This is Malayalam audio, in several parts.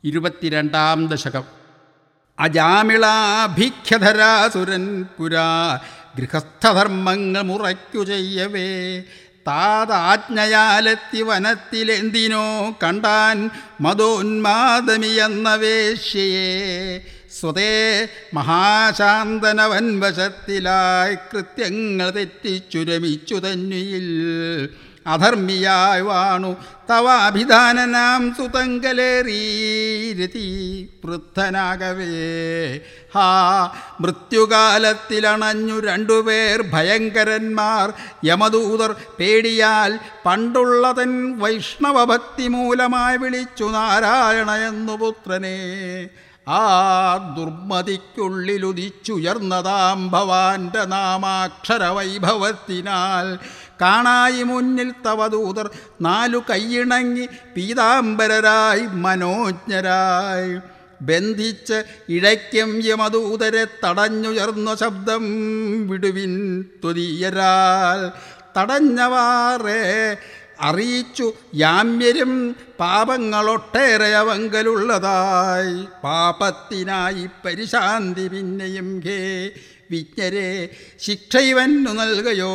ഇരുപത്തിരണ്ടാം ദശകം അജാമിളാഭിഖ്യധരാസുരൻ പുരാ ഗൃഹസ്ഥധർമ്മങ്ങൾ മുറയ്ക്കു ചെയ്യവേ താതാജ്ഞയാലെത്തി വനത്തിലെന്തിനോ കണ്ടാൻ മതോന്മാദമിയെന്ന വേശ്യയെ സ്വതേ മഹാശാന്തനവൻ വശത്തിലായി കൃത്യങ്ങൾ തെറ്റിച്ചു രമിച്ചു തന്നിയിൽ അധർമ്മിയായി വാണു തവാഭിധാനനാം സുതങ്കലേറീരതി വൃദ്ധനാകവേ ഹാ മൃത്യുകാലത്തിലണഞ്ഞു രണ്ടുപേർ ഭയങ്കരന്മാർ യമദൂതർ പേടിയാൽ പണ്ടുള്ളതൻ വൈഷ്ണവഭക്തി മൂലമായി വിളിച്ചു നാരായണ എന്നു പുത്രനെ ആ ദുർമതിക്കുള്ളിലുദിച്ചുയർന്നതാം ഭവാന്റെ നാമാക്ഷര വൈഭവത്തിനാൽ കാണായി മുന്നിൽ തവദൂതർ നാലു കൈയിണങ്ങി പീതാംബരരായി മനോജ്ഞരായി ബന്ധിച്ച് ഇഴയ്ക്കും യമദൂതരെ തടഞ്ഞുയർന്ന ശബ്ദം വിടുവിൻ ത്വതീയരാൽ തടഞ്ഞവാറേ അറിയിച്ചു യാമ്യരും പാപങ്ങളൊട്ടേറെ അവങ്കലുള്ളതായി പാപത്തിനായി പരിശാന്തി പിന്നെയും ഹേ വിജ്ഞരെ ശിക്ഷ ഇവന്നു നൽകയോ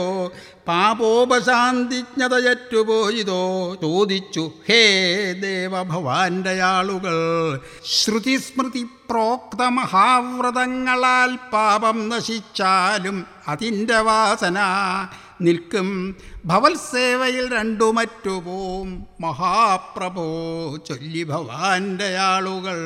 പാപോപശാന്തിജ്ഞതയറ്റുപോയിതോ ചോദിച്ചു ഹേ ദേവഭവാന്റെ ആളുകൾ ശ്രുതിസ്മൃതി പ്രോക്ത മഹാവ്രതങ്ങളാൽ പാപം നശിച്ചാലും അതിൻ്റെ വാസന നിൽക്കും ഭവത്സേവയിൽ രണ്ടു മറ്റുപോം മഹാപ്രഭോ ചൊല്ലി ഭവാന്റെ ആളുകൾ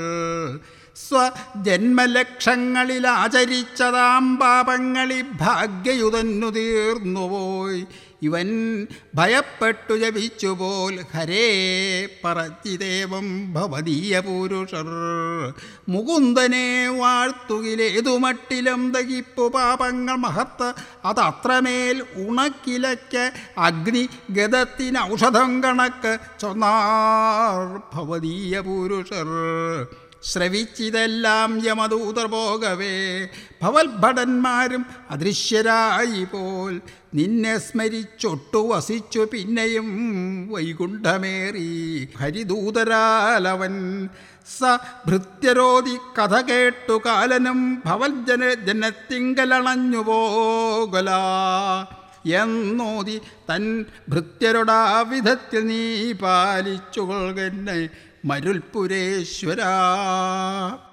സ്വജന്മലക്ഷങ്ങളിൽ ആചരിച്ചതാം പാപങ്ങളി ഭാഗ്യയുതന്നു തീർന്നുപോയി ഇവൻ ഭയപ്പെട്ടു ജപിച്ചുപോൽ ഹരേ പറച്ചിദേവം ഭവതീയ പുരുഷർ മുകുന്ദനെ വാഴ്ത്തുകിലേതു മട്ടിലും ദഹിപ്പു പാപങ്ങൾ മഹത്ത് അതത്രമേൽ ഉണക്കിലയ്ക്ക് അഗ്നി ഗതത്തിന് ഔഷധം കണക്ക് ചൊന്നാർ ഭവതീയ പുരുഷർ ശ്രവിച്ചിതെല്ലാം യമദൂതർ പോകവേ ഭവൽഭടന്മാരും അദൃശ്യരായി പോൽ നിന്നെ സ്മരിച്ചൊട്ടു വസിച്ചു പിന്നെയും വൈകുണ്ഠമേറി ഹരിദൂതരാലവൻ സ ഭൃത്യരോധി കഥ കേട്ടു കാലനും ഭവൽ ജന ജനത്തിങ്കലണഞ്ഞു പോകല എന്നോതി തൻ ഭൃത്യരുടെ ആ വിധത്തിൽ നീ പാലിച്ചുകൊള്ളുന്നെ മരുൽപുരേശ്വര